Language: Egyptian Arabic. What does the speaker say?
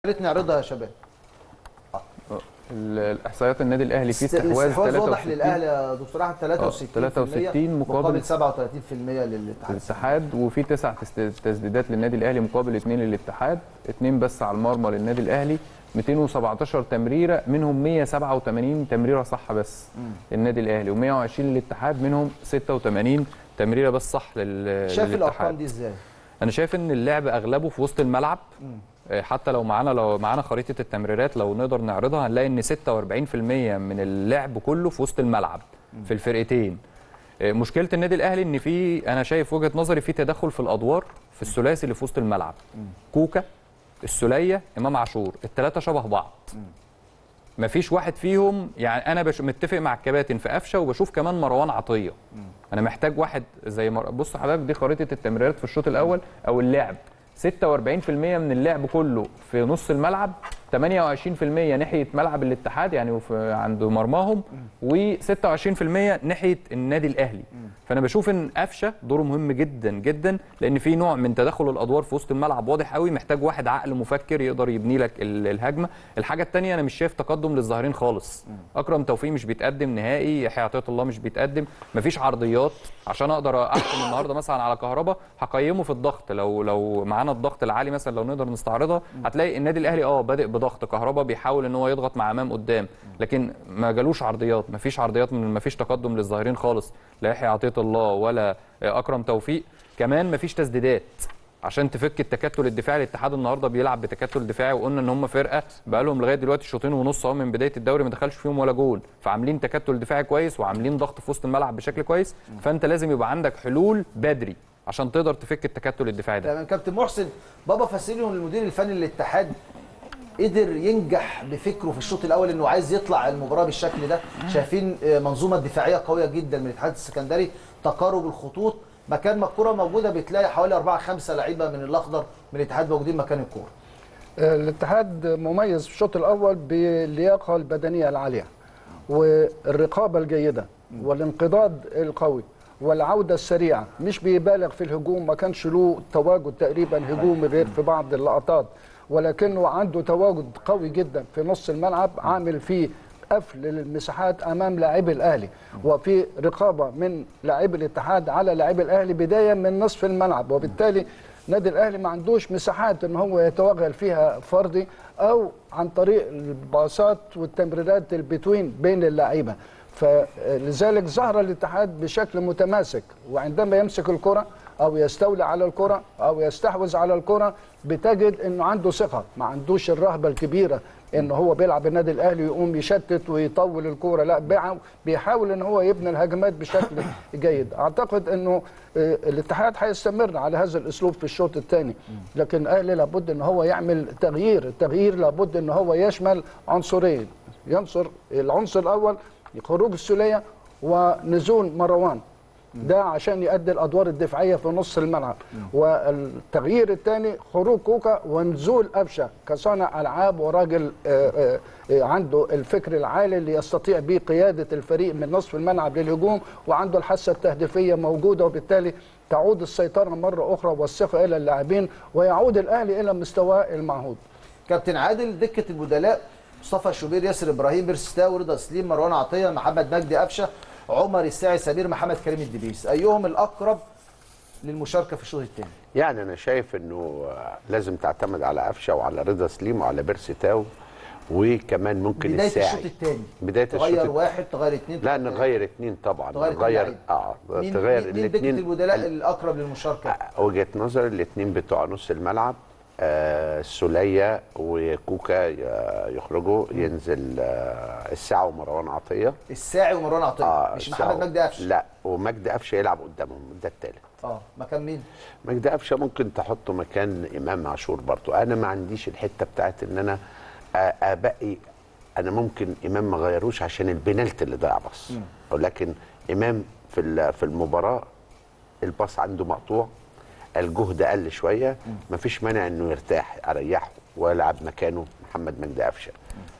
ريت نعرضها يا شباب ال- الاحصائيات النادي الاهلي فيه استحواذ الاستحواذ واضح 63 للاهلي يا دكتور احمد 63 63 مقابل- مقابل 37% للاتحاد الاتحاد وفي تسع تست- تسديدات للنادي الاهلي مقابل اثنين للاتحاد اثنين بس على المرمى للنادي الاهلي 217 تمريره منهم 187 تمريره صح بس النادي الاهلي و120 للاتحاد منهم 86 تمريره بس صح لل- شايف الارقام للاتحاد دي ازاي؟ انا شايف ان اللعب اغلبه في وسط الملعب آه، حتى لو معانا لو معانا خريطه التمريرات لو نقدر نعرضها هنلاقي ان 46% من اللعب كله في وسط الملعب في الفرقتين آه، مشكله النادي الاهلي ان في انا شايف وجهه نظري في تدخل في الادوار في الثلاثي اللي في وسط الملعب كوكا السوليه امام عاشور الثلاثه شبه بعض مفيش واحد فيهم يعني انا بش متفق مع الكباتن في قفشه وبشوف كمان مروان عطيه انا محتاج واحد زي مر... بص حضرتك دي خريطه التمريرات في الشوط اول او اللعب 46% من اللعب كله في نص الملعب 28% ناحيه ملعب الاتحاد يعني في عند مرماهم و26% ناحيه النادي الاهلي فانا بشوف ان قفشه دوره مهم جدا جدا لان في نوع من تدخل الادوار في وسط الملعب واضح قوي محتاج واحد عقل مفكر يقدر يبني لك ال- الهجمه الحاجه الثانيه انا مش شايف تقدم للظاهرين خالص اكرم توفيق مش بيتقدم نهائي يحيى عطيه الله مش بيتقدم مفيش عرضيات عشان اقدر احكم النهارده مثلا على كهربا هقيمه في الضغط لو لو معانا الضغط العالي مثلا لو نقدر نستعرضها هتلاقي النادي الاهلي اه بادئ بضغط كهربا بيحاول ان هو يضغط مع امام قدام لكن ما جالوش عرضيات مفيش عرضيات من مفيش تقدم للظاهرين خالص لا يحيى عطيه الله ولا اكرم توفيق كمان مفيش تسديدات عشان تفك التكتل الدفاعي الاتحاد النهارده بيلعب بتكتل دفاعي وقلنا ان هم فرقه بقى لهم لغايه دلوقتي شوطين ونص اهو من بدايه الدوري ما دخلش فيهم ولا جول فعاملين تكتل دفاعي كويس وعاملين ضغط في وسط الملعب بشكل كويس فانت لازم يبقى عندك حلول بدري عشان تقدر تفك التكتل الدفاعي ده تمام كابتن محسن بابا فاسيليو المدير الفني للاتحاد قدر ينجح بفكره في الشوط الاول انه عايز يطلع المباراه بالشكل ده شايفين آه، منظومه دفاعيه قويه جدا من الاتحاد السكندري تقارب الخطوط مكان ما الكره موجوده بتلاقي حوالي 4 5 لعيبه من الاخضر من الاتحاد موجودين مكان الكوره الاتحاد مميز في الشوط الاول باللياقه البدنيه العاليه والرقابه الجيده والانقضاض القوي والعوده السريعه مش بيبالغ في الهجوم ما كانش له تواجد تقريبا هجومي غير في بعض اللقطات ولكنه عنده تواجد قوي جدا في نص الملعب عامل فيه قفل للمساحات امام لاعبي الاهلي وفي رقابه من لاعبي الاتحاد على لاعبي الاهلي بدايه من نصف الملعب وبالتالي نادي الاهلي ما عندوش مساحات ان هو يتوغل فيها فردي او عن طريق الباصات والتمريرات البتوين بين اللعيبه فلذلك ظهر الاتحاد بشكل متماسك وعندما يمسك الكره او يستولي على الكره او يستحوذ على الكره بتجد انه عنده ثقه ما عندوش الرهبه الكبيره ان هو بيلعب النادي الاهلي يقوم يشتت ويطول الكوره لا بيع- بيحاول ان هو يبني الهجمات بشكل جيد اعتقد انه آه، الاتحاد هيستمر على هذا الاسلوب في الشوط الثاني لكن الاهلي لابد ان هو يعمل تغيير التغيير لابد ان هو يشمل عنصرين ينصر العنصر الاول خروج السوليه ونزول مروان ده عشان يؤدي الادوار الدفاعيه في نص الملعب والتغيير الثاني خروج كوكا ونزول قفشه كصانع العاب وراجل آه، آه، آه، عنده الفكر العالي اللي يستطيع به قياده الفريق من نصف الملعب للهجوم وعنده الحاسه التهديفيه موجوده وبالتالي تعود السيطره مره اخرى والثقه الى اللاعبين ويعود الاهلي الى مستواه المعهود كابتن عادل دكه البدلاء مصطفى الشوبير ياسر ابراهيم بيرستاو رضا سليم مروان عطيه محمد مجدي قفشه عمر الساعي سمير محمد كريم الدبيس ايهم الاقرب للمشاركه في الشوط الثاني يعني انا شايف انه لازم تعتمد على قفشه وعلى رضا سليم وعلى بيرسي تاو وكمان ممكن بدايه الساعي الشوط الثاني بدايه الشوط تغير الت- واحد تغير اثنين لا نغير اثنين طبعا تغير اتنين نغير لعيبة. اه مين تغير مين- مين دكه الاثنين البدلاء الاقرب للمشاركه وجهه نظر الاثنين بتوع نص الملعب آه سوليه وكوكا ي- يخرجوا ينزل آه الساعه ومروان عطيه الساعي ومروان عطيه آه مش الساعة محمد مجدي قفشه لا ومجدي قفشه يلعب قدامهم ده الثالث اه مكان مين مجدي قفشه ممكن تحطه مكان امام عاشور برضو انا ما عنديش الحته بتاعت ان انا آه، ابقي انا ممكن امام ما غيروش عشان البنالتي اللي ضيع بس ولكن امام في ال- في المباراه الباص عنده مقطوع الجهد قل شويه مفيش مانع انه يرتاح اريحه والعب مكانه محمد مجدي قفشه